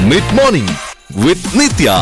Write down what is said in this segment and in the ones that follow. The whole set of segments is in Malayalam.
mid morning with Nithya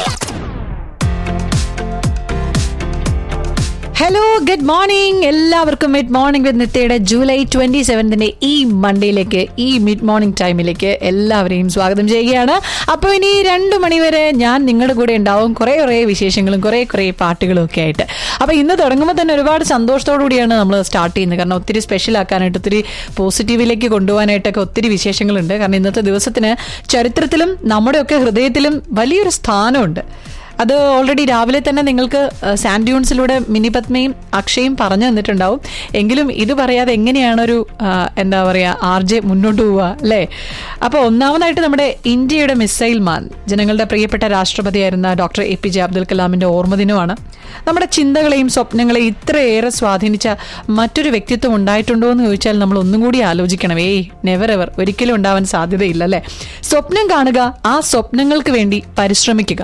hello good morning എല്ലാവർക്കും മിഡ് മോർണിംഗ് വിത്ത് നിത്യയുടെ ജൂലൈ ട്വന്റി സെവൻത്തിന്റെ ഈ മൺഡേയിലേക്ക് ഈ മിഡ് മോർണിംഗ് ടൈമിലേക്ക് എല്ലാവരെയും സ്വാഗതം ചെയ്യുകയാണ് അപ്പോൾ ഇനി രണ്ടു മണിവരെ ഞാൻ നിങ്ങളുടെ കൂടെ ഉണ്ടാവും കുറേ കുറേ വിശേഷങ്ങളും കുറേ കുറേ പാട്ടുകളും ഒക്കെ ആയിട്ട് അപ്പോൾ ഇന്ന് തുടങ്ങുമ്പോൾ തന്നെ ഒരുപാട് സന്തോഷത്തോടു കൂടിയാണ് നമ്മൾ സ്റ്റാർട്ട് ചെയ്യുന്നത് കാരണം ഒത്തിരി സ്പെഷ്യൽ ആക്കാനായിട്ട് ഒത്തിരി പോസിറ്റീവിലേക്ക് കൊണ്ടുപോകാനായിട്ടൊക്കെ ഒത്തിരി വിശേഷങ്ങളുണ്ട് കാരണം ഇന്നത്തെ ദിവസത്തിന് ചരിത്രത്തിലും നമ്മുടെയൊക്കെ ഹൃദയത്തിലും വലിയൊരു സ്ഥാനമുണ്ട് അത് ഓൾറെഡി രാവിലെ തന്നെ നിങ്ങൾക്ക് സാൻഡ് ഡ്യൂൺസിലൂടെ മിനി പത്മയും അക്ഷയും പറഞ്ഞു തന്നിട്ടുണ്ടാവും എങ്കിലും ഇത് പറയാതെ എങ്ങനെയാണ് ഒരു ആ, എന്താ പറയുക ആർ ജെ മുന്നോട്ട് പോവുക അല്ലേ അപ്പോൾ ഒന്നാമതായിട്ട് നമ്മുടെ ഇന്ത്യയുടെ മിസൈൽ മാൻ ജനങ്ങളുടെ പ്രിയപ്പെട്ട രാഷ്ട്രപതിയായിരുന്ന doctor A P J Abdul കലാമിന്റെ ഓർമ്മദിനമാണ് നമ്മുടെ ചിന്തകളെയും സ്വപ്നങ്ങളെയും ഇത്രയേറെ സ്വാധീനിച്ച മറ്റൊരു വ്യക്തിത്വം ഉണ്ടായിട്ടുണ്ടോ എന്ന് ചോദിച്ചാൽ നമ്മൾ ഒന്നും കൂടി ആലോചിക്കണം ഏയ് നെവർ എവർ ഒരിക്കലും ഉണ്ടാവാൻ സാധ്യതയില്ല അല്ലേ സ്വപ്നം കാണുക ആ സ്വപ്നങ്ങൾക്ക് വേണ്ടി പരിശ്രമിക്കുക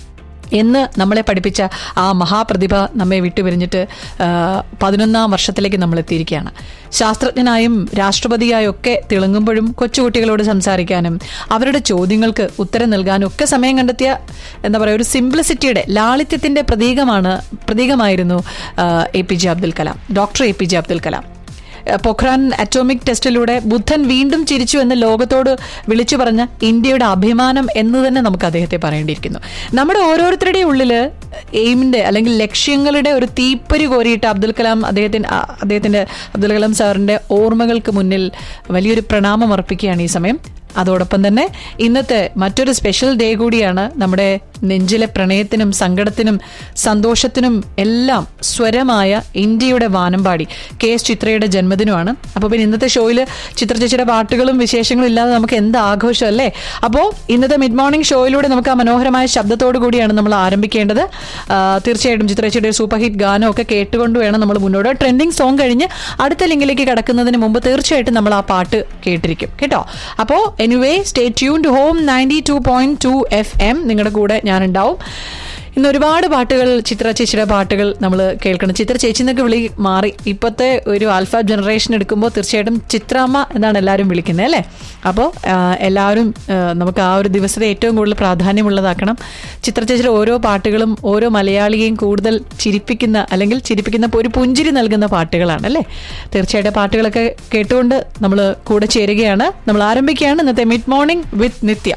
എന്ന് നമ്മളെ പഠിപ്പിച്ച ആ മഹാപ്രതിഭ നമ്മെ വിട്ടുപിരിഞ്ഞിട്ട് ആ, പതിനൊന്നാം വർഷത്തിലേക്ക് നമ്മൾ എത്തിയിരിക്കുകയാണ് ശാസ്ത്രജ്ഞനായും രാഷ്ട്രപതിയായും ഒക്കെ തിളങ്ങുമ്പോഴും കൊച്ചുകുട്ടികളോട് സംസാരിക്കാനും അവരുടെ ചോദ്യങ്ങൾക്ക് ഉത്തരം നൽകാനും ഒക്കെ സമയം കണ്ടെത്തിയ എന്താ പറയുക ഒരു സിംപ്ലിസിറ്റിയുടെ ലാളിത്യത്തിന്റെ പ്രതീകമാണ് പ്രതീകമായിരുന്നു A P J Abdul Kalam doctor A P J Abdul Kalam Pokhran atomic ടെസ്റ്റിലൂടെ ബുദ്ധൻ വീണ്ടും ചിരിച്ചു എന്ന് ലോകത്തോട് വിളിച്ചു പറഞ്ഞ ഇന്ത്യയുടെ അഭിമാനം എന്ന് തന്നെ നമുക്ക് അദ്ദേഹത്തെ പറയേണ്ടിയിരിക്കുന്നു നമ്മുടെ ഓരോരുത്തരുടെയും ഉള്ളില് എയിമിന്റെ അല്ലെങ്കിൽ ലക്ഷ്യങ്ങളുടെ ഒരു തീപ്പൊരി കോരിയിട്ട് അബ്ദുൽ കലാം അദ്ദേഹത്തിന് ആ, അദ്ദേഹത്തിന്റെ അബ്ദുൽ കലാം സാറിന്റെ ഓർമ്മകൾക്ക് മുന്നിൽ വലിയൊരു പ്രണാമം അർപ്പിക്കുകയാണ് ഈ സമയം അതോടൊപ്പം തന്നെ ഇന്നത്തെ മറ്റൊരു സ്പെഷ്യൽ ഡേ കൂടിയാണ് നമ്മുടെ നെഞ്ചിലെ പ്രണയത്തിനും സങ്കടത്തിനും സന്തോഷത്തിനും എല്ലാം സ്വരമായ ഇന്ത്യയുടെ വാനമ്പാടി കെ എസ് ചിത്രയുടെ ജന്മദിനമാണ് അപ്പോൾ പിന്നെ ഇന്നത്തെ ഷോയിൽ ചിത്ര ചേച്ചിയുടെ പാട്ടുകളും വിശേഷങ്ങളും ഇല്ലാതെ നമുക്ക് എന്ത് ആഘോഷം അല്ലേ അപ്പോൾ ഇന്നത്തെ മിഡ് മോർണിംഗ് ഷോയിലൂടെ നമുക്ക് ആ മനോഹരമായ ശബ്ദത്തോടു കൂടിയാണ് നമ്മൾ ആരംഭിക്കേണ്ടത് ആ, തീർച്ചയായിട്ടും ചിത്ര ചേച്ചിയുടെ സൂപ്പർ ഹിറ്റ് ഗാനം ഒക്കെ കേട്ടുകൊണ്ട് വേണം നമ്മൾ മുന്നോട്ട് ട്രെൻഡിങ് സോങ് കഴിഞ്ഞ് അടുത്ത ലിങ്കിലേക്ക് കടക്കുന്നതിന് മുമ്പ് തീർച്ചയായിട്ടും നമ്മൾ ആ പാട്ട് കേട്ടിരിക്കും കേട്ടോ അപ്പോൾ anyway stay tune to home ninety two point two F M നിങ്ങളുടെ കൂടെ ഞാനുണ്ടാവും ഇന്ന് ഒരുപാട് പാട്ടുകൾ ചിത്ര ചേച്ചിയുടെ പാട്ടുകൾ നമ്മൾ കേൾക്കണം ചിത്ര ചേച്ചി എന്നൊക്കെ വിളി മാറി ഇപ്പോഴത്തെ ഒരു ആൽഫ ജനറേഷൻ എടുക്കുമ്പോൾ തീർച്ചയായിട്ടും ചിത്രാമ്മ എന്നാണ് എല്ലാവരും വിളിക്കുന്നത് അല്ലേ അപ്പോൾ എല്ലാവരും ആ, നമുക്ക് ആ ഒരു ദിവസത്തെ ഏറ്റവും കൂടുതൽ പ്രാധാന്യമുള്ളതാക്കണം ചിത്ര ചേച്ചിയുടെ ഓരോ പാട്ടുകളും ഓരോ മലയാളിയെയും കൂടുതൽ ചിരിപ്പിക്കുന്ന അല്ലെങ്കിൽ ചിരിപ്പിക്കുന്ന ഒരു പുഞ്ചിരി നൽകുന്ന പാട്ടുകളാണ് അല്ലേ തീർച്ചയായിട്ടും പാട്ടുകളൊക്കെ കേട്ടുകൊണ്ട് നമ്മൾ കൂടെ ചേരുകയാണ് നമ്മൾ ആരംഭിക്കുകയാണ് ഇന്നത്തെ mid morning with Nithya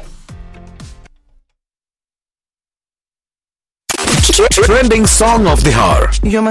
trending song of the hour You're my